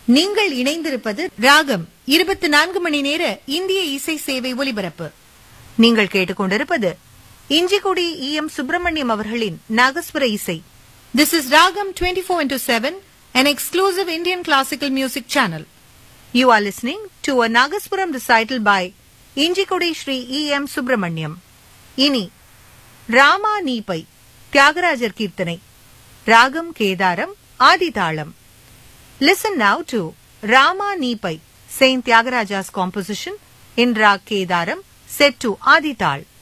நீங்கள் இணைந்திருப்பது ராகம் இருபத்தி நான்கு மணி நேர இந்திய இசை சேவை ஒலிபரப்பு நீங்கள் கேட்டுக்கொண்டிருப்பது இஞ்சிக்குடி இ எம் சுப்பிரமணியம் அவர்களின் நாகஸ்வர இசை this is Raagam twenty four into seven an exclusive Indian classical music channel. You are listening to a Nagaspuram recital by Injikudi Sri E. M. Subramaniam. இனி ராமா நீபை தியாகராஜர் கீர்த்தனை ராகம் Kedaram ஆதிதாளம் Listen now to Rama Nipai, Saint Tyagaraja's composition in Rag Kedaram, set to Adital.